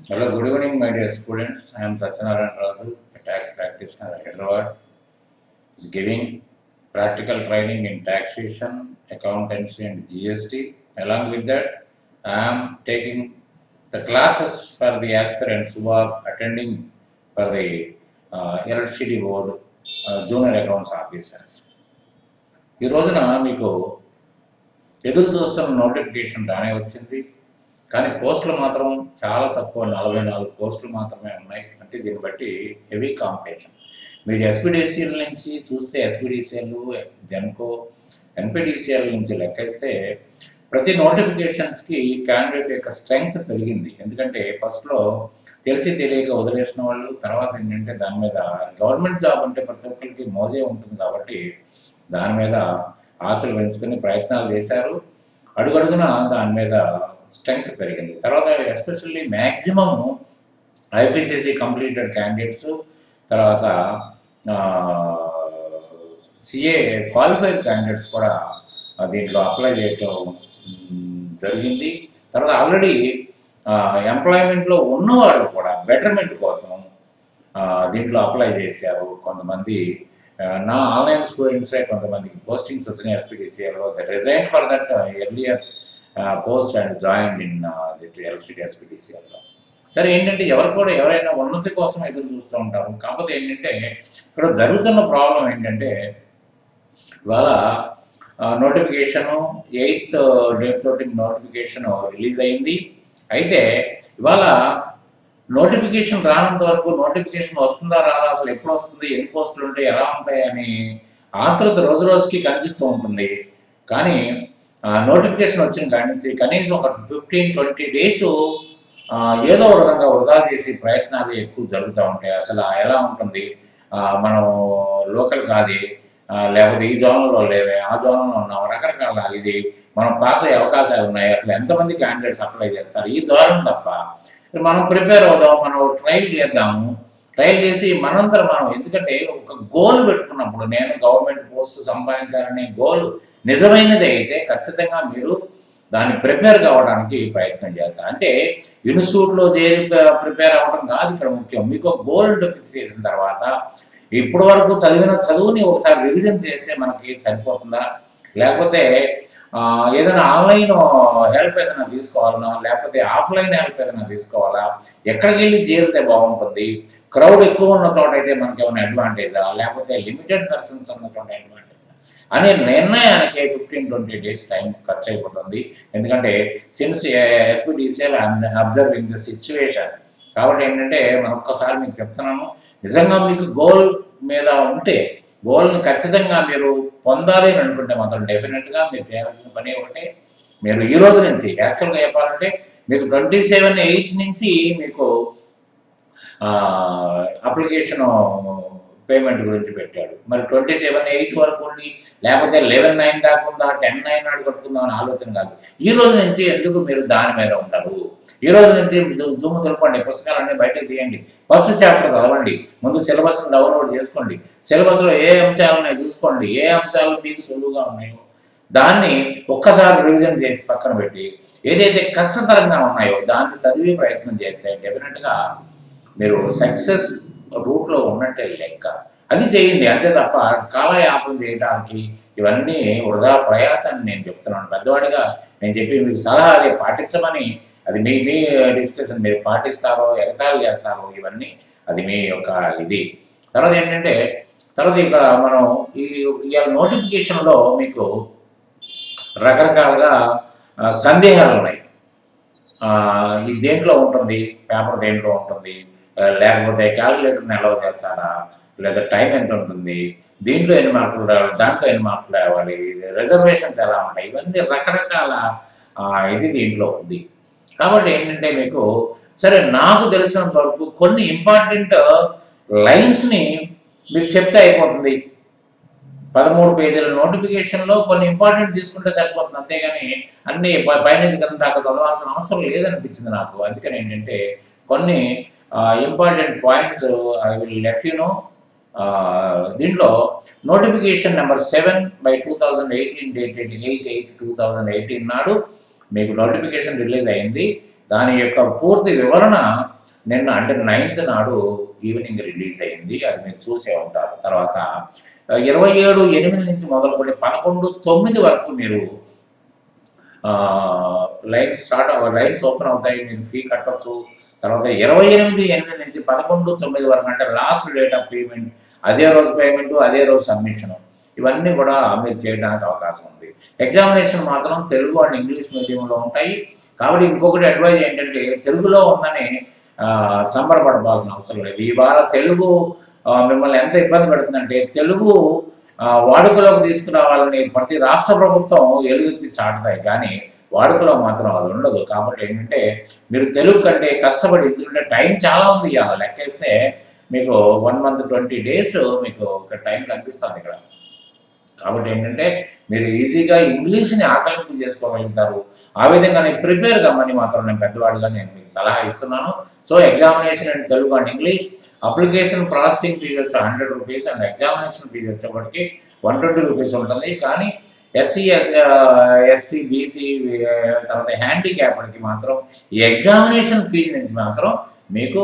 Hello, good evening, my dear students. I am Satyanarayan Razu, a tax practitioner at Hyderabad. Is giving practical training in taxation, accountancy, and GST. Along with that, I am taking the classes for the aspirants who are attending for the uh, LCD board uh, junior accounts officers. ఈ రోజున మీకు ఎదురు చూస్తున్న notification రానే వచ్చింది కానీ పోస్టులు మాత్రం చాలా తక్కువ నలభై నాలుగు పోస్టులు మాత్రమే ఉన్నాయి అంటే దీన్ని బట్టి హెవీ కాంపిటీషన్ మీరు ఎస్పీడీసీఎల్ నుంచి చూస్తే ఎస్పీడీసీఎల్ జెన్కో ఎన్పిడిసిఎల్ నుంచి లెక్కేస్తే ప్రతి నోటిఫికేషన్స్కి క్యాండిడేట్ యొక్క స్ట్రెంగ్త్ పెరిగింది ఎందుకంటే ఫస్ట్లో తెలిసి తెలియక వదిలేసిన వాళ్ళు తర్వాత ఏంటంటే దాని మీద గవర్నమెంట్ జాబ్ అంటే ప్రతి ఒక్కరికి మోజే ఉంటుంది కాబట్టి దాని మీద ఆశలు పెంచుకుని ప్రయత్నాలు చేశారు అడుగడుగున దాని మీద స్ట్రెంగ్త్ పెరిగింది తర్వాత especially maximum IPCC completed candidates తర్వాత సిఏ క్వాలిఫైడ్ క్యాండిడేట్స్ కూడా ఆ, దీంట్లో అప్లై చేయటం మ్, జరిగింది తర్వాత ఆల్రెడీ ఎంప్లాయ్మెంట్లో ఉన్నవాళ్ళు కూడా బెటర్మెంట్ కోసం ఆ, దీంట్లో అప్లై చేశారు కొంతమంది ఆ, నా ఆన్లైన్ స్టూడెంట్సే కొంతమందికి పోస్టింగ్స్ వచ్చినాయి ఎస్పీటీసీఎల్లో the resign for that earlier post and join in it LCD ఎస్పీటీసీఎల్లో సరే ఏంటంటే ఎవరు కూడా ఎవరైనా ఉన్నతి కోసం ఎదురు చూస్తూ ఉంటారు కాకపోతే ఏంటంటే ఇక్కడ జరుగుతున్న ప్రాబ్లం ఏంటంటే ఇవాళ నోటిఫికేషను ఎయిత్ డేట్ తోటి నోటిఫికేషన్ రిలీజ్ అయింది అయితే ఇవాళ నోటిఫికేషన్ రానంత వరకు నోటిఫికేషన్ వస్తుందా రాదా అసలు ఎప్పుడు వస్తుంది ఎన్ని పోస్టులు ఉంటాయి ఎలా ఉంటాయి అని ఆతృత రోజు రోజుకి కనిపిస్తూ ఉంటుంది కానీ నోటిఫికేషన్ వచ్చిన కాడి నుంచి కనీసం ఒక ఫిఫ్టీన్ ట్వంటీ డేస్ ఏదో ఒక విధంగా వృధా చేసి ప్రయత్నాలు ఎక్కువ జరుగుతూ ఉంటాయి అసలు ఎలా ఉంటుంది ఆ, మనం లోకల్ కాదు ఆ, లేకపోతే ఈ జోన్లో లేవే ఆ జోన్లో ఉన్నాం రకరకాల ఇది మనం పాస్ అయ్యే అవకాశాలు ఉన్నాయి అసలు ఎంతమంది క్యాండిడేట్స్ అప్లై చేస్తారు ఈ ధోరణి తప్ప మనం ప్రిపేర్ అవుదాం మనం ట్రయల్ చేద్దాము ట్రయల్ చేసి మనందరం మనం ఎందుకంటే ఒక గోల్ పెట్టుకున్నప్పుడు నేను గవర్నమెంట్ పోస్ట్ సంపాదించాలనే గోల్ నిజమైనది అయితే ఖచ్చితంగా మీరు దాన్ని ప్రిపేర్ కావడానికి ప్రయత్నం చేస్తారు అంటే ఇన్స్టిట్యూట్లో చేరి ప్రిపేర్ అవ్వడం కాదు ఇక్కడ ముఖ్యం మీకు గోల్ ఫిక్స్ చేసిన తర్వాత ఇప్పటి వరకు చదివిన చదువుని ఒకసారి రివిజన్ చేస్తే మనకి సరిపోతుందా లేకపోతే ఆ, ఏదైనా ఆన్లైన్ హెల్ప్ ఏదైనా తీసుకోవాలన్నా లేకపోతే ఆఫ్లైన్ హెల్ప్ ఏదైనా తీసుకోవాలా ఎక్కడికి వెళ్ళి చేరితే బాగుంటుంది క్రౌడ్ ఎక్కువ ఉన్న చోట అయితే మనకి ఏమైనా అడ్వాంటేజా లేకపోతే లిమిటెడ్ పర్సన్స్ ఉన్న చోట అడ్వాంటేజా అనే నిర్ణయానికి ఫిఫ్టీన్ ట్వంటీ డేస్ టైం ఖర్చు అయిపోతుంది ఎందుకంటే since SPDCL observing the situation కాబట్టి ఏంటంటే మనం ఒక్కసారి మీకు చెప్తున్నాను నిజంగా మీకు గోల్ మీద ఉంటే గోల్ని ఖచ్చితంగా మీరు పొందాలి అని అనుకుంటే మాత్రం డెఫినెట్గా మీరు చేయాల్సిన పని ఒకటే మీరు ఈ రోజు నుంచి యాక్చువల్గా చెప్పాలంటే మీకు ట్వంటీ సెవెన్ ఎయిట్ నుంచి మీకు అప్లికేషన్ పేమెంట్ గురించి పెట్టాడు మరి ట్వంటీ సెవెన్ ఎయిట్ వరకు ఉండి లేకపోతే లెవెన్ నైన్ దాకా ఉందా టెన్ నైన్ నాడు కట్టుకుందాం అని ఆలోచన కాదు ఈ రోజు నుంచి ఎందుకు మీరు దాని మీద ఉంటారు ఈ రోజు నుంచి దు- దుమ్ము దులపండి పుస్తకాలన్నీ బయటకు తీయండి ఫస్ట్ చాప్టర్ చదవండి ముందు సిలబస్ డౌన్లోడ్ చేసుకోండి సిలబస్లో ఏ అంశాలు ఉన్నాయో చూసుకోండి ఏ అంశాలు మీకు సులువుగా ఉన్నాయో దాన్ని ఒక్కసారి రివిజన్ చేసి పక్కన పెట్టి ఏదైతే కష్టతరంగా ఉన్నాయో దాన్ని చదివే ప్రయత్నం చేస్తే డెఫినెట్గా మీరు సక్సెస్ రూట్లో ఉన్నట్టే లెక్క అది చేయండి అంతే తప్ప కాలయాపం చేయడానికి ఇవన్నీ వృధా ప్రయాసాన్ని నేను చెప్తున్నాను పెద్దవాడిగా నేను చెప్పి మీకు సలహా అదే పాటించమని అది మీ మీ డిస్కషన్ మీరు పాటిస్తారో ఎగతాళి చేస్తారో ఇవన్నీ అది మీ యొక్క ఇది తర్వాత ఏంటంటే తర్వాత ఇక్కడ మనం ఈ ఇవాళ నోటిఫికేషన్లో మీకు రకరకాలుగా ఆ, సందేహాలు ఉన్నాయి ఆ, ఈ దేంట్లో ఉంటుంది పేపర్ దేంట్లో ఉంటుంది ఆ, లేకపోతే క్యాలిక్యులేటర్ని అలౌ చేస్తారా లేదా టైం ఎంత ఉంటుంది దీంట్లో ఎన్ని మార్కులు రావాలి దాంట్లో ఎన్ని మార్కులు రావాలి రిజర్వేషన్స్ ఎలా ఉంటాయి ఇవన్నీ రకరకాల ఆ, ఇది దీంట్లో ఉంది కాబట్టి ఏంటంటే మీకు సరే నాకు తెలిసినంత వరకు కొన్ని ఇంపార్టెంట్ లైన్స్ని మీకు చెప్తే అయిపోతుంది పదమూడు పేజీల నోటిఫికేషన్లో కొన్ని ఇంపార్టెంట్ తీసుకుంటే సరిపోతుంది అంతేగాని అన్ని ప- పైనుంచి కింద దాకా చదవాల్సిన అవసరం లేదనిపించింది నాకు అందుకని ఏంటంటే కొన్ని important points I will let you know దీంట్లో notification number seven by two thousand eighteen dated eight eight two thousand eighteen నాడు మీకు నోటిఫికేషన్ రిలీజ్ అయింది దాని యొక్క పూర్తి వివరణ నిన్న అంటే నైన్త్ నాడు ఈవినింగ్ రిలీజ్ అయింది అది మీరు చూసే ఉంటారు తర్వాత ఇరవై ఏడు ఎనిమిది నుంచి మొదలుకొని పదకొండు తొమ్మిది వరకు మీరు లైన్స్ స్టార్ట్ అవ లైన్స్ ఓపెన్ అవుతాయి మీరు ఫీ కట్టొచ్చు తర్వాత ఇరవై ఎనిమిది ఎనిమిది నుంచి పదకొండు తొమ్మిది వరకు అంటే లాస్ట్ డేట్ ఆఫ్ పేమెంట్ అదే రోజు పేమెంట్ అదే రోజు సబ్మిషన్ ఇవన్నీ కూడా మీరు చేయడానికి అవకాశం ఉంది ఎగ్జామినేషన్ మాత్రం తెలుగు అండ్ ఇంగ్లీష్ మీడియంలో ఉంటాయి కాబట్టి ఇంకొకటి అడ్వైజ్ ఏంటంటే తెలుగులో ఉందని ఆ, సంబరపడబాల్సిన అవసరం లేదు ఇవాళ తెలుగు ఆ, మిమ్మల్ని ఎంత ఇబ్బంది పెడుతుందంటే తెలుగు ఆ, వాడుకలోకి తీసుకురావాలని ప్రతి రాష్ట్ర ప్రభుత్వం ఎలుగెత్తి చాటుతాయి కానీ వాడుకలో మాత్రం అది ఉండదు కాబట్టి ఏంటంటే మీరు తెలుగు కంటే కష్టపడి ఎందుకంటే టైం చాలా ఉంది ఇవాళ లెక్కేస్తే మీకు వన్ మంత్ ట్వంటీ డేస్ మీకు ఒక టైం కనిపిస్తుంది ఇక్కడ కాబట్టి ఏంటంటే మీరు ఈజీగా ఇంగ్లీష్ని ఆకలింపు చేసుకోగలుగుతారు ఆ విధంగానే ప్రిపేర్ కమ్మని మాత్రం నేను పెద్దవాడిగా నేను మీకు సలహా ఇస్తున్నాను so examination and Telugu and English application processing fee వచ్చి hundred rupees and examination fee వచ్చేప్పటికి వన్ ట్వంటీ రూపీస్ ఉంటుంది కానీ ఎస్సీ ఎస్ ఎస్టీ బీసీ తర్వాత హ్యాండిక్యాప్డ్కి మాత్రం ఈ ఎగ్జామినేషన్ ఫీజు నుంచి మాత్రం మీకు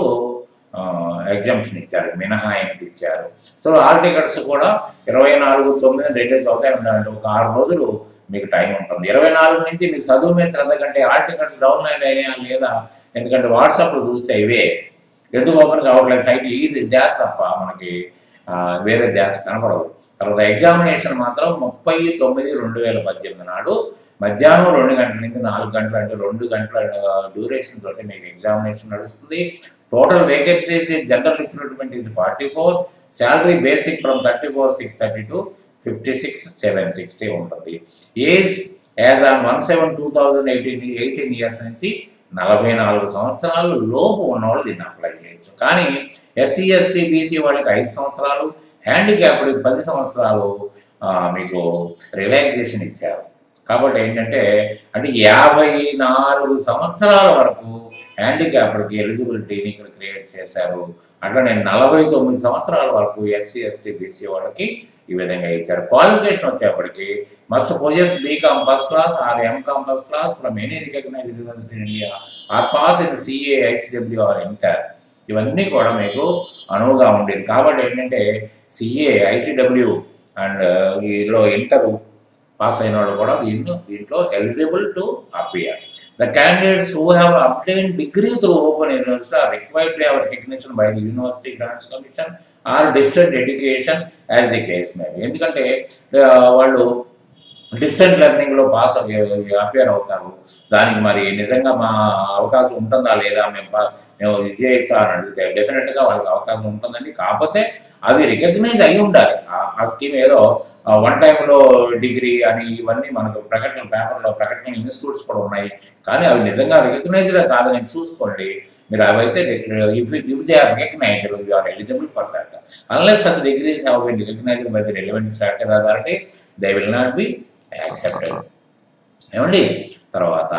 ఎగ్జామ్షన్ ఇచ్చారు మినహాయింపు ఇచ్చారు సో ఆల్ టికెట్స్ కూడా ఇరవై నాలుగు తొమ్మిది రిలీజ్ అవుతాయి ఉండాలంటే ఒక ఆరు రోజులు మీకు టైం ఉంటుంది ఇరవై నాలుగు నుంచి మీ చదువు మీద శ్రద్ధ కంటే ఆల్ టికెట్స్ డౌన్లోడ్ అయినా లేదా ఎందుకంటే వాట్సాప్లో చూస్తే ఇవే ఎందుకు ఓపెన్ కావట్లేదు సైట్ ఈ ధ్యాస తప్ప మనకి ఆ, వేరే ధ్యాస కనపడదు తర్వాత ఎగ్జామినేషన్ మాత్రం ముప్పై తొమ్మిది రెండు వేల పద్దెనిమిది నాడు మధ్యాహ్నం రెండు గంటల నుంచి నాలుగు గంటల అంటే రెండు గంటల డ్యూరేషన్ తోటి మీకు ఎగ్జామినేషన్ నడుస్తుంది total vacancies general recruitment is forty four salary basic from thirty four six thirty to fifty six seven sixty ఉంటుంది age as on one seven two thousand eighteen eighteen years నుంచి నలభై నాలుగు సంవత్సరాలు లోపు ఉన్నవాళ్ళు దీన్ని అప్లై చేయొచ్చు కానీ ఎస్సీ ఎస్టీ బీసీ వాళ్ళకి ఐదు సంవత్సరాలు హ్యాండిక్యాప్డ్కి పది సంవత్సరాలు ఆ, మీకు రిలాక్సేషన్ ఇచ్చారు కాబట్టి ఏంటంటే అంటే యాభై నాలుగు సంవత్సరాల వరకు హ్యాండిక్యాప్డ్కి ఎలిజిబిలిటీని ఇక్కడ క్రియేట్ చేశారు అట్లా నేను నలభై తొమ్మిది సంవత్సరాల వరకు ఎస్సీ ఎస్టీ బీసీ వాళ్ళకి ఈ విధంగా ఇచ్చారు క్వాలిఫికేషన్ వచ్చేప్పటికి must possess BCom first class or MCom first class from any recognised university in India or pass in CA ICWA or inter ఇవన్నీ కూడా మీకు అనువుగా ఉండేది కాబట్టి ఏంటంటే సిఏ ఐసిడబ్ల్యూ అండ్ ఈలో ఇంటర్ పాస్ అయిన వాళ్ళు కూడా దీంట్లో దీంట్లో eligible to appear the candidates who have obtain degree through open university or required to have recognition by the university grants commission or distant education as the case may ఎందుకంటే ఆ, వాళ్ళు distant లెర్నింగ్లో pass appear అవుతారు దానికి మరి నిజంగా మా అవకాశం ఉంటుందా లేదా మేము పా- మేము ఇది చేయొచ్చా అని అడిగితే డెఫినెట్గా వాళ్ళకి అవకాశం ఉంటుందండి కాకపోతే అవి రికగ్నైజ్ అయి ఉండాలి ఆ- ఆ స్కీమ్ ఏదో వన్ టైంలో డిగ్రీ అని ఇవన్నీ మనకు ప్రకటన పేపర్లో ప్రకటన ఇన్స్టిట్యూట్స్ కూడా ఉన్నాయి కానీ అవి నిజంగా రికగ్నైజ్డ్ కాదని చూసుకోండి మీరు అవైతే if if they are recognised you are eligible for that unless such degrees have been recognised by the relevant statutory authority they will not be accepted ఏమండి తర్వాత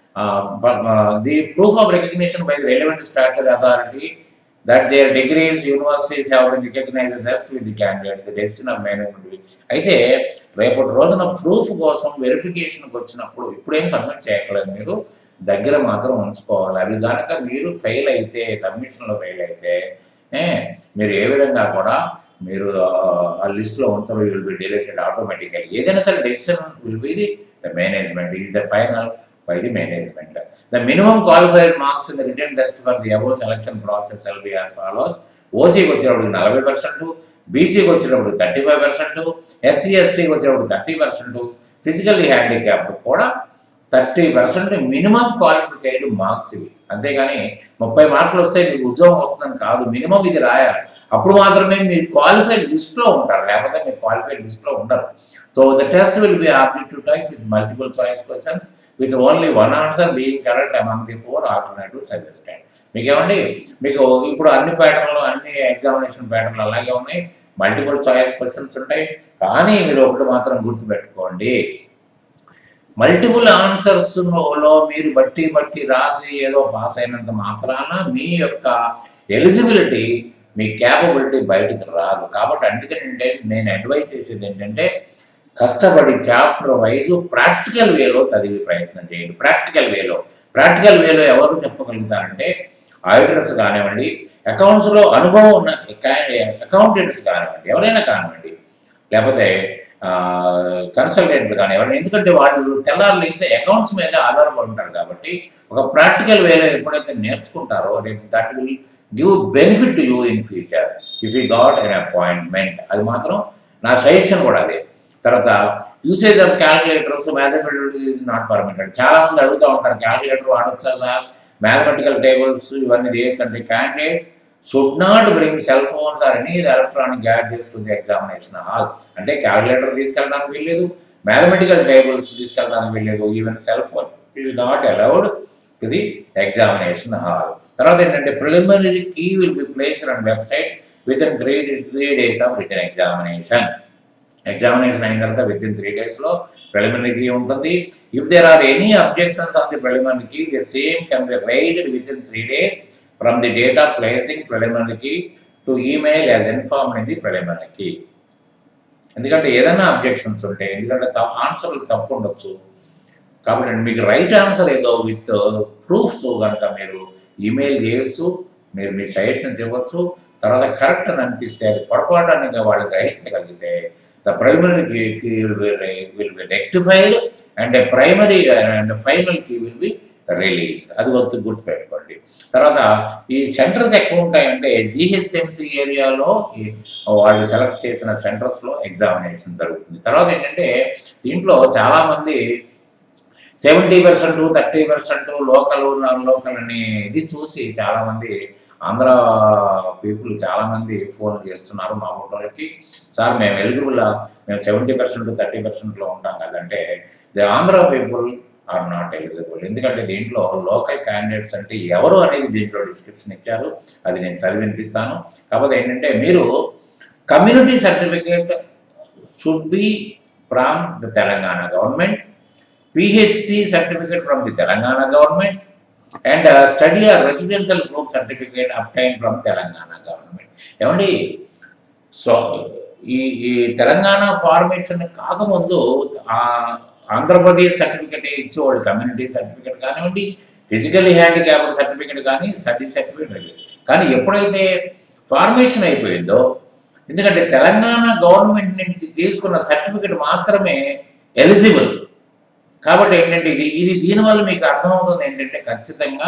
the proof of recognition by the relevant statutory authority that their degrees universities have been recognise just with the candidates the decision of management అయితే రేపటి రోజున proof కోసం వెరిఫికేషన్కి వచ్చినప్పుడు ఇప్పుడేం submit చేయట్లేదు మీరు దగ్గర మాత్రం ఉంచుకోవాలి అవి కనుక మీరు ఫెయిల్ అయితే సబ్మిషన్లో ఫెయిల్ అయితే ఏ, మీరు ఏ విధంగా కూడా మీరు ఆ లిస్ట్లో ఉంచరు విల్ బి డిలీటెడ్ ఆటోమేటికల్ ఏదైనా సరే decision will be the the management is the final by the management the minimum qualified marks in the written test for the above selection process will be as follows ఓసీకి వచ్చినప్పుడు నలభై percent బీసీకి వచ్చినప్పుడు thirty five percent SC ఎస్టీకి వచ్చినప్పుడు thirty percent physically handicapped కూడా thirty percent minimum qualified marks ఇవి అంతేగాని ముప్పై మార్కులు వస్తే మీకు ఉద్యోగం వస్తుందని కాదు మినిమం ఇది రాయాలి అప్పుడు మాత్రమే మీరు క్వాలిఫైడ్ లిస్ట్లో ఉంటారు లేకపోతే మీరు క్వాలిఫైడ్ లిస్ట్లో ఉండరు so the test will be objective type with multiple choice questions with only one answer being correct among the four alternative suggested మీకు ఏమండి మీకు ఇప్పుడు అన్ని ప్యాటర్న్లు అన్ని ఎగ్జామినేషన్ ప్యాటర్న్లు అలాగే ఉన్నాయి మల్టిపుల్ చాయిస్ క్వశ్చన్స్ ఉంటాయి కానీ మీరు ఒకటి మాత్రం గుర్తుపెట్టుకోండి మల్టిపుల్ ఆన్సర్స్ లో మీరు బట్టి బట్టి రాసి ఏదో పాస్ అయినంత మాత్రాన మీ యొక్క ఎలిజిబిలిటీ మీ క్యాపబిలిటీ బయటకు రాదు కాబట్టి అందుకని ఏంటంటే నేను అడ్వైజ్ చేసేది ఏంటంటే కష్టపడి చాప్టర్ వైజ్ ప్రాక్టికల్ వేలో చదివే ప్రయత్నం చేయండి ప్రాక్టికల్ వేలో ప్రాక్టికల్ వేలో ఎవరు చెప్పగలుగుతారంటే ఆడిటర్స్ కానివ్వండి అకౌంట్స్లో అనుభవం ఉన్న అకౌంటెంట్స్ కానివ్వండి ఎవరైనా కానివ్వండి లేకపోతే కన్సల్టెంట్లు కానీ ఎవరైనా ఎందుకంటే వాళ్ళు తెల్లారులు అయితే అకౌంట్స్ మీద ఆధారపడి ఉంటారు కాబట్టి ఒక ప్రాక్టికల్ వేలో ఎప్పుడైతే నేర్చుకుంటారో రేపు that will give benefit to you in future if you got an appointment అది మాత్రం నా సజెషన్ కూడా అదే తర్వాత usage of calculators mathematicals is not permitted చాలా మంది అడుగుతూ ఉంటారు క్యాలిక్యులేటర్ వాడొచ్చా సార్ మ్యాథమెటికల్ టేబుల్స్ ఇవన్నీ చేయొచ్చు అంటే candidate should not bring cell phones or any electronic gadgets to the examination hall అంటే క్యాలిక్యులేటర్ తీసుకెళ్ళడానికి వీల్లేదు మ్యాథమెటికల్ టేబుల్స్ తీసుకెళ్ళడానికి వీల్లేదు even cell phone is not allowed to the examination hall తర్వాత ఏంటంటే preliminary key will be placed on website within three three days of written examination examination అయిన తర్వాత within three డేస్లో preliminary key ఉంటుంది if there are any objections on the preliminary key the same can be raised within three days from the date of placing preliminary key to email as inform in the preliminary key ఎందుకంటే ఏదైనా objections ఉంటాయి ఎందుకంటే ఆన్సర్లు తప్పు ఉండొచ్చు కాబట్టి మీకు right answer ఏదో విత్ ప్రూఫ్స్ కనుక మీరు ఈమెయిల్ చేయొచ్చు మీరు మీ సజెషన్స్ ఇవ్వచ్చు తర్వాత కరెక్ట్ అని అనిపిస్తే అది పొరపాటుగా వాళ్ళు గ్రహించగలిగితే the primary key will be will be rectified and primary and final key will be release అది వచ్చి గుర్తుపెట్టుకోండి తర్వాత ఈ సెంటర్స్ ఎక్కువ ఉంటాయంటే జిహెచ్ఎంసి ఏరియాలో ఈ వాళ్ళు సెలెక్ట్ చేసిన సెంటర్స్లో ఎగ్జామినేషన్ జరుగుతుంది తర్వాత ఏంటంటే దీంట్లో చాలామంది seventy percent thirty percent local non local అని ఇది చూసి చాలామంది ఆంధ్ర పీపుల్ చాలామంది ఫోన్ చేస్తున్నారు మా ఫోటోలకి సార్ మేము ఎలిజిబుల్ మేము సెవెంటీ పర్సెంట్ థర్టీ పర్సెంట్లో ఉంటాం కదంటే the Andhra people are not eligible ఎందుకంటే దీంట్లో లోకల్ క్యాండిడేట్స్ అంటే ఎవరు అనేది దీంట్లో డిస్క్రిప్షన్ ఇచ్చారు అది నేను చదివి వినిపిస్తాను కాకపోతే ఏంటంటే మీరు community certificate should be from the Telangana government PHC certificate from the Telangana government and study or residential proof certificate obtain from Telangana government ఏమండి సో ఈ ఈ తెలంగాణ ఫార్మేషన్ కాకముందు ఆ ఆంధ్రప్రదేశ్ సర్టిఫికేట్ ఇచ్చేవాళ్ళు కమ్యూనిటీ సర్టిఫికేట్ కానివ్వండి ఫిజికల్లీ హ్యాండిక్యాప్డ్ సర్టిఫికేట్ కానీ స్టడీ సర్టిఫికేట్ కానీ ఎప్పుడైతే ఫార్మేషన్ అయిపోయిందో ఎందుకంటే తెలంగాణ గవర్నమెంట్ నుంచి తీసుకున్న సర్టిఫికేట్ మాత్రమే ఎలిజిబుల్ కాబట్టి ఏంటంటే ఇది ఇది దీనివల్ల మీకు అర్థమవుతుంది ఏంటంటే ఖచ్చితంగా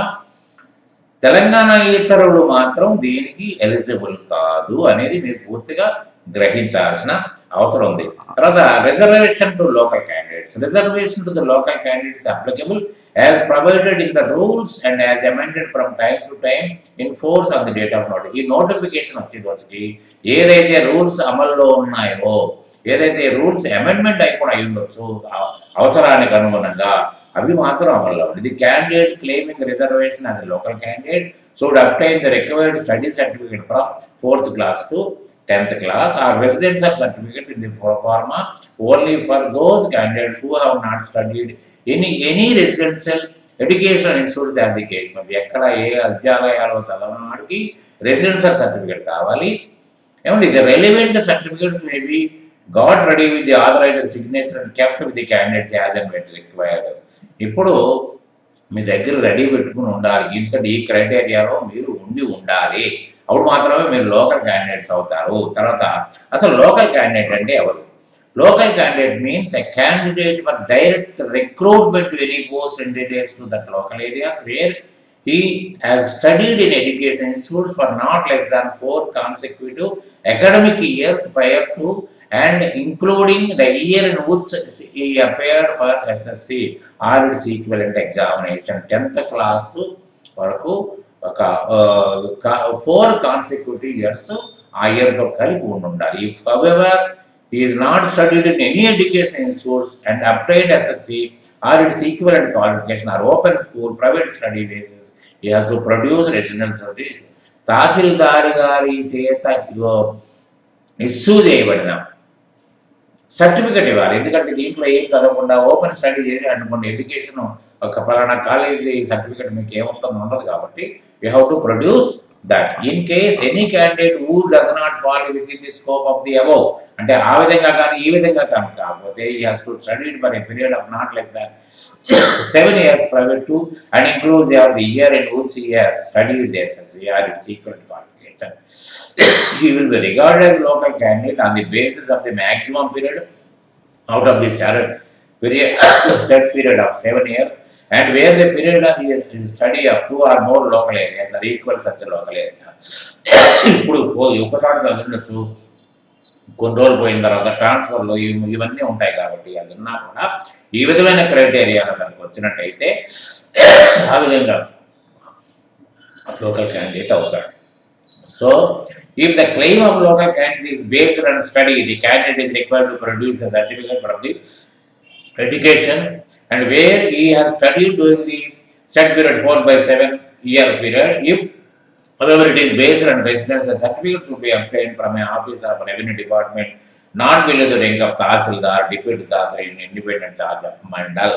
తెలంగాణ ఇతరులు మాత్రం దీనికి ఎలిజిబుల్ కాదు అనేది మీరు పూర్తిగా గ్రహించాల్సిన అవసరం ఉంది తర్వాత reservation to local candidates reservation to the local candidates applicable as provided in the rules and as amended from time to time in force of the date of note ఈ నోటిఫికేషన్ వచ్చేసరికి ఏదైతే రూల్స్ అమల్లో ఉన్నాయో ఏదైతే rules amendment అయి కూడా అయి ఉండొచ్చు ఆ అవసరానికి అనుగుణంగా అవి మాత్రం అమల్లో ఉంది the candidate claiming reservation as a local candidate should obtain the required study certificate from fourth class to tenth class or residential certificate in the form only for those candidates who have not studied any any residential education institutes as the case మరి ఎక్కడ ఏ విద్యాలయాల్లో చదవని వాడికి residential certificate కావాలి ఏమండి the relevant certificates maybe got ready with the authorised signature and kept with the candidates as and when required ఇప్పుడు మీ దగ్గర ready పెట్టుకుని ఉండాలి ఎందుకంటే ఈ క్రైటీరియాలో మీరు ఉండి ఉండాలి అప్పుడు మాత్రమే మీరు లోకల్ క్యాండిడేట్స్ అవుతారు తర్వాత అసలు లోకల్ క్యాండిడేట్ అంటే ఎవరు local candidate means a candidate for direct recruitment to any post in details to that local areas where he has studied in education institutes for not less than four consecutive academic years prior to and including the year in which he appeared for SSC or its equivalent examination 10th class వరకు ఒక four consecutive years ఆ ఇయర్తో కలిపి ఉండి ఉండాలి if however is not studied in any education institutes and applied SSC or its equivalent qualification or open school private study basis he has to produce residence తహసీల్దారి గారి చేత issue చేయబడిన certificate ఇవ్వాలి ఎందుకంటే దీంట్లో ఏం చదవకుండా ఓపెన్ స్టడీ చేసి అనుకోండి ఎడ్యుకేషన్ ఒక పలానా కాలేజీ సర్టిఫికెట్ మీకు ఏముంటుందో ఉండదు కాబట్టి you have to produce that in case any candidate who does not fall within the scope of the above అంటే ఆ విధంగా కానీ ఈ విధంగా కానీ కాకపోతే he has to studied for a period of not less than seven years private two and inclusive of the year in which he has studied the SSC or its equivalent qualification. he will be regarded as local candidate on the basis of the maximum period out of the set period, set period of seven years and where the period of his his study of two or more local areas are equal such a local area. ఇప్పుడు ఓ- ఒకసారి చదివిండొచ్చు కొన్ని రోజులు పోయిన తర్వాత ట్రాన్స్ఫర్లు ఇవి- ఇవన్నీ ఉంటాయి కాబట్టి అది ఉన్నా కూడా ఈ విధమైన క్రైటీరియాలో కనుక వచ్చినట్టయితే ఆ విధంగా లోకల్ క్యాండిడేట్ అవుతాడు so if the claim of local candidate is based on study the candidate is required to produce a certificate from the education and where he has studied during the set period 4 by 7 year period if however it is based on residence a certificate should be obtained from an office of revenue department not below the rank of tahsildar deputy tahsil in independent charge of mandal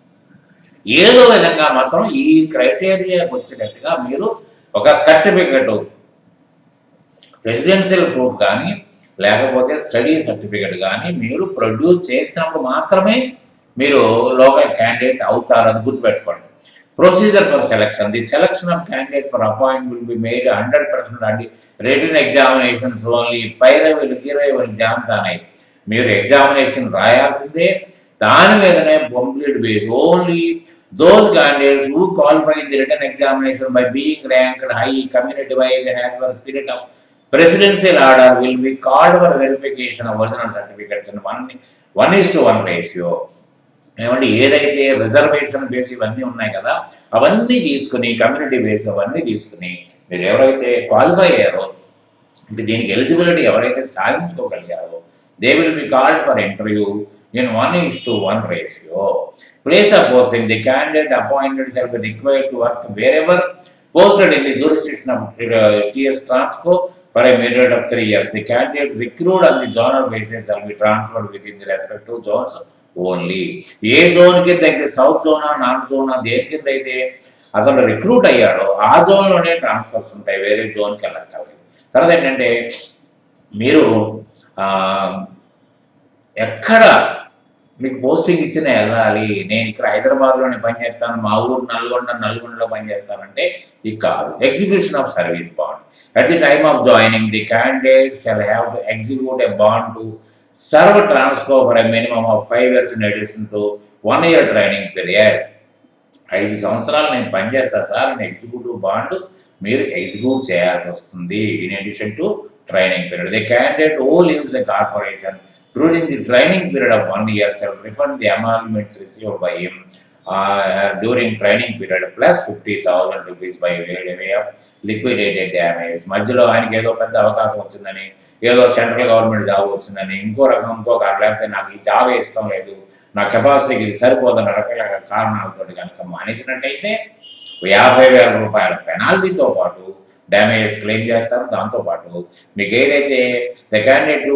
ఏదో విధంగా మాత్రం ఈ క్రైటీరియాకి వచ్చినట్టుగా మీరు ఒక certificate residential proof కానీ లేకపోతే study certificate కానీ మీరు ప్రొడ్యూస్ చేసినప్పుడు మాత్రమే మీరు లోకల్ క్యాండిడేట్ అవుతారు అది గుర్తుపెట్టుకోండి procedure for selection the selection of candidate for appoint will be made hundred percent అండి రిటర్న్ ఎగ్జామినేషన్స్ ఓన్లీ పైరవీలు గిరవీలు జాంతానాయి మీరు ఎగ్జామినేషన్ రాయాల్సిందే దాని మీదనే complete base only those candidates who qualify in the written examination by being ranked high community wise and as per spirit of presidential order will be called for verification of original certificates and one one is to one ratio ఏమంటే ఏదైతే reservation base ఇవన్నీ ఉన్నాయి కదా అవన్నీ తీసుకుని community base అవన్నీ తీసుకుని మీరు ఎవరైతే క్వాలిఫై అయ్యారో అంటే దీనికి ఎలిజిబిలిటీ ఎవరైతే సాధించుకోగలిగారో they will be called for interview in one is to one ratio place of posting the candidate appointed shall be required to work wherever posted in the jurisdiction of uh, TS Transco for a period of three years. The candidate recruited on the zonal basis shall be transferred within the respective zones only. ఏ zone కింద అయితే south Zona north Zona దేని కింద అయితే అతను recruit అయ్యాడో ఆ జోన్లోనే transfers ఉంటాయి వేరే జోన్కి వెళ్ళక్కర్లేదు తర్వాత ఏంటంటే మీరు ఆ, ఎక్కడ మీకు పోస్టింగ్ ఇచ్చిన వెళ్ళాలి నేను ఇక్కడ హైదరాబాద్లోనే పనిచేస్తాను మా ఊరు నల్గొండ నల్గొండలో పనిచేస్తానంటే ఇది కాదు execution of service bond at the time of joining the candidate shall have to execute a bond to serve transfer for a minimum of five years in addition to one year training period ఐదు సంవత్సరాలు నేను పనిచేస్తా sir నేను executive bond మీరు execute చేయాల్సి వస్తుంది in addition to training period the candidate who leaves the corporation during the training period of one year shall refund the emoluments received by him uh, during training period plus 50,000 rupees by way, way of liquidated damage. మధ్యలో ఆయనకి ఏదో పెద్ద అవకాశం వచ్చిందని ఏదో central government job వచ్చిందని ఇంకో రకం ఇంకో లేకపోతే నాకు ఈ జాబ్ ఇష్టం లేదు నా కెపాసిటీకి ఇది సరిపోదన్న రకరకాల కారణాలతో కనుక మానేసినట్టయితే యాభై వేల రూపాయల పెనాల్టీతో పాటు డ్యామేజెస్ క్లెయిమ్ చేస్తారు దాంతోపాటు మీకు ఏదైతే ద క్యాండిడేట్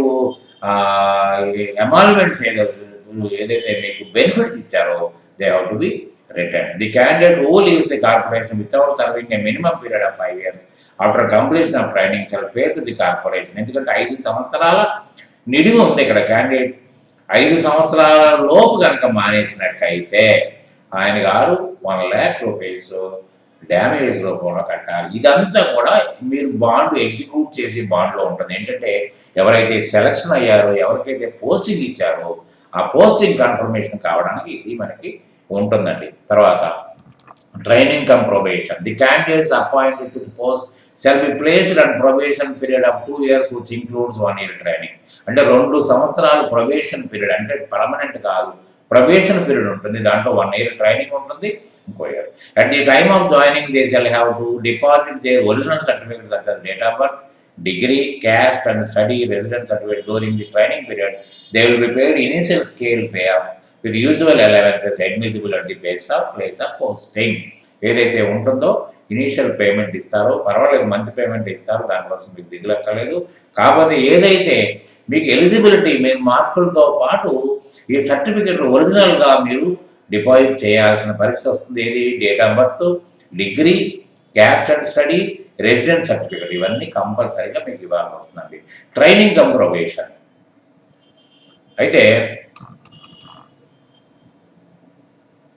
ఎమాల్మెంట్స్ ఏదైతే ఏదైతే మీకు బెనిఫిట్స్ ఇచ్చారో they have to be return the candidate who leaves the corporation without serving a minimum period of five years after completion of training shall pay to the corporation ఎందుకంటే ఐదు సంవత్సరాల నిడివి ఉంది ఇక్కడ క్యాండిడేట్ ఐదు సంవత్సరాల లోపు కనుక మానేసినట్టయితే ఆయన గారు వన్ ల్యాక్ రూపీస్ డ్యామేజ్ రూపంలో కట్టాలి ఇదంతా కూడా మీరు బాండ్ ఎగ్జిక్యూట్ చేసి బాండ్లో ఉంటుంది ఏంటంటే ఎవరైతే సెలక్షన్ అయ్యారో ఎవరికైతే పోస్టింగ్ ఇచ్చారో ఆ పోస్టింగ్ కన్ఫర్మేషన్ కావడానికి ఇది మనకి ఉంటుందండి తర్వాత training cum probation the candidates appointed to the post shall be placed and probation period of two years which includes one year training అంటే రెండు సంవత్సరాలు ప్రొబేషన్ పీరియడ్ అంటే పర్మనెంట్ కాదు ప్రొబేషన్ పీరియడ్ ఉంటుంది దాంట్లో వన్ ఇయర్ ట్రైనింగ్ ఉంటుంది ఇంకో year at the time of joining they shall have to deposit their original certificate such as date of birth degree, caste, and study residence certificate during the training period, they will be paid initial scale payoff with usual allowances admissible at the place of place of posting. ఏదైతే ఉంటుందో initial payment ఇస్తారో పర్వాలేదు మంచి payment ఇస్తారు దానికోసం మీకు దిగులక్కలేదు కాకపోతే ఏదైతే మీకు ఎలిజిబిలిటీ మీ మార్కులతో పాటు ఈ సర్టిఫికెట్ ఒరిజినల్గా మీరు డిపాజిట్ చేయాల్సిన పరిస్థితి వస్తుంది ఏది date of birth degree caste and study resident certificate ఇవన్నీ కంపల్సరీగా మీకు ఇవ్వాల్సి వస్తుందండి ట్రైనింగ్ కమ్ ప్రొబేషన్ అయితే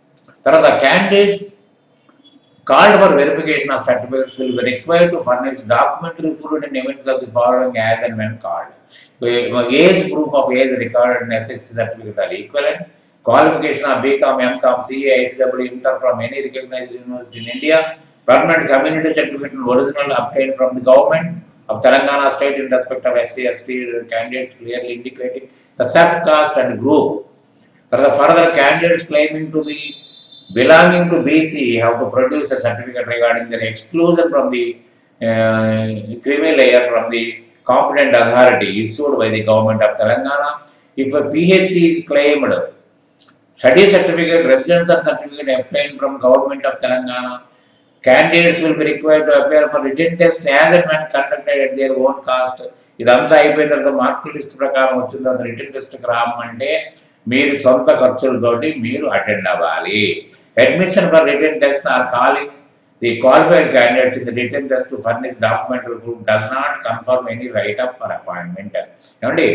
తర్వాత candidates called for verification of certificates will be required to furnish documentary proof in events of the following as and when called. Uh, Age proof of age recorded in SSC certificate are equivalent. Qualification of BCom, MCom, CA, ICW, inter from any recognized university in India. Permanent community certificate and original obtained from the government of Telangana state in respect of SC, ST candidates clearly indicating the self-caste and group. Further, further candidates claiming to be belonging to BC have to produce a certificate regarding their exclusion from the uh, creamy layer from the competent authority issued by the government of Telangana. If a PhD is claimed, study certificate, residence and certificate obtained from government of Telangana, candidates will be required to appear for written test as and when conducted at their own cost. ఇదంతా అయిపోయిన తర్వాత మార్కుల list ప్రకారం వచ్చిన తర్వాత return టెస్ట్కి రామంటే మీరు సొంత ఖర్చులతోటి మీరు అటెండ్ అవ్వాలి admission for written test or calling the qualified candidates in the written test to furnish documentary proof does not confirm any right up for appointment ఏమండి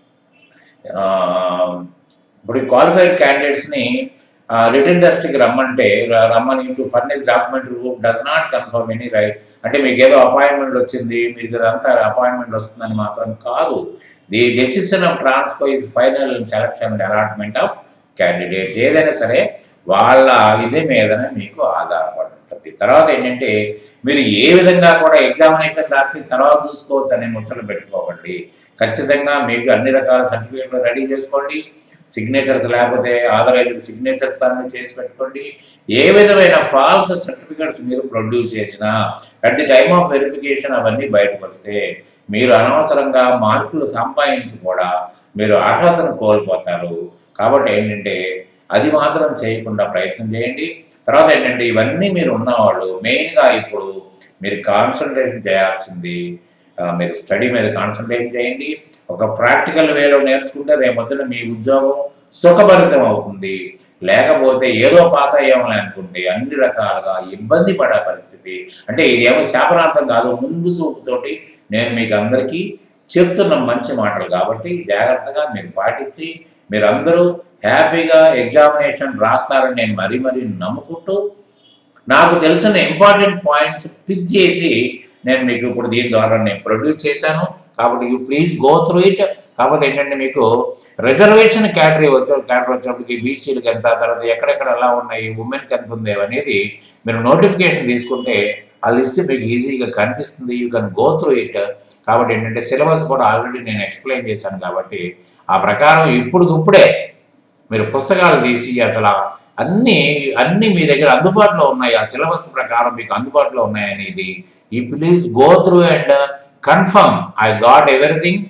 ఆ, ఇప్పుడు క్వాలిఫైడ్ క్యాండిడేట్స్ని రిటర్న్ టెస్ట్కి రమ్మంటే ర- రమ్మని to furnish documentary proof does not confirm any right అంటే మీకు ఏదో అపాయింట్మెంట్ వచ్చింది మీకు ఇదంతా అపాయింట్మెంట్ వస్తుందని మాత్రం కాదు the decision of transfer is final selection and allotment of candidates ఏదైనా సరే వాళ్ళ ఇది మీదనే మీకు ఆధారపడి ఉంటుంది తర్వాత ఏంటంటే మీరు ఏ విధంగా కూడా ఎగ్జామినేషన్ రాసి తర్వాత చూసుకోవచ్చు అనే ముచ్చట్లు పెట్టుకోకండి ఖచ్చితంగా మీకు అన్ని రకాల సర్టిఫికేట్లు రెడీ చేసుకోండి సిగ్నేచర్స్ లేకపోతే ఆథరైజ్డ్ సిగ్నేచర్స్ అన్ని చేసి పెట్టుకోండి ఏ విధమైన ఫాల్స్ సర్టిఫికేట్స్ మీరు ప్రొడ్యూస్ చేసినా at the time of verification అవన్నీ బయటకు వస్తే మీరు అనవసరంగా మార్కులు సంపాదించి కూడా మీరు అర్హతను కోల్పోతారు కాబట్టి ఏంటంటే అది మాత్రం చేయకుండా ప్రయత్నం చేయండి తర్వాత ఏంటంటే ఇవన్నీ మీరు ఉన్నవాళ్ళు మెయిన్గా ఇప్పుడు మీరు కాన్సన్ట్రేషన్ చేయాల్సింది ఆ, మీరు స్టడీ మీద కాన్సన్ట్రేషన్ చేయండి ఒక ప్రాక్టికల్ వేలో నేర్చుకుంటే రేపొద్దున మీ ఉద్యోగం సుఖభరితం అవుతుంది లేకపోతే ఏదో పాస్ అయ్యామని అనుకుంటే అన్ని రకాలుగా ఇబ్బంది పడే పరిస్థితి అంటే ఇదేమో శాపనార్థం కాదు ముందు చూపుతోటి నేను మీకు అందరికీ చెప్తున్న మంచి మాటలు కాబట్టి జాగ్రత్తగా మీరు పాటించి మీరందరూ హ్యాపీగా ఎగ్జామినేషన్ రాస్తారని నేను మరీ మరీ నమ్ముకుంటూ నాకు తెలిసిన ఇంపార్టెంట్ పాయింట్స్ పిక్ చేసి నేను మీకు ఇప్పుడు దీని ద్వారా నేను ప్రొడ్యూస్ చేశాను కాబట్టి you please go through it కాకపోతే ఏంటంటే మీకు రిజర్వేషన్ క్యాటరీ వచ్చే క్యాటరీ వచ్చేప్పటికి బీసీలకు ఎంత తర్వాత ఎక్కడెక్కడ ఎలా ఉన్నాయి ఉమెన్కి ఎంత ఉంది అనేది మీరు నోటిఫికేషన్ తీసుకుంటే ఆ లిస్ట్ మీకు ఈజీగా కనిపిస్తుంది you can go through it కాబట్టి ఏంటంటే సిలబస్ కూడా ఆల్రెడీ నేను ఎక్స్ప్లెయిన్ చేశాను కాబట్టి ఆ ప్రకారం ఇప్పుడుకిప్పుడే మీరు పుస్తకాలు తీసి అసలు ఆ అన్ని అన్ని మీ దగ్గర అందుబాటులో ఉన్నాయి ఆ సిలబస్ ప్రకారం మీకు అందుబాటులో ఉన్నాయి అనేది ఈ please go through and confirm I got everything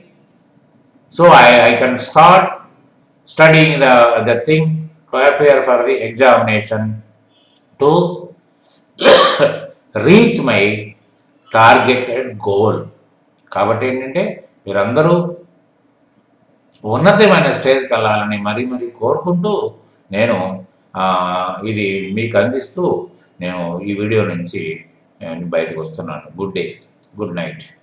so I I can start studying the the thing to appear for the examination to reach my targeted goal కాబట్టి ఏంటంటే మీరందరూ ఉన్నతమైన స్టేజ్కి వెళ్ళాలని మరీ మరీ కోరుకుంటూ నేను ఆ, ఇది మీకు అందిస్తూ నేను ఈ వీడియో నుంచి నేను బయటకు వస్తున్నాను గుడ్ డే గుడ్ నైట్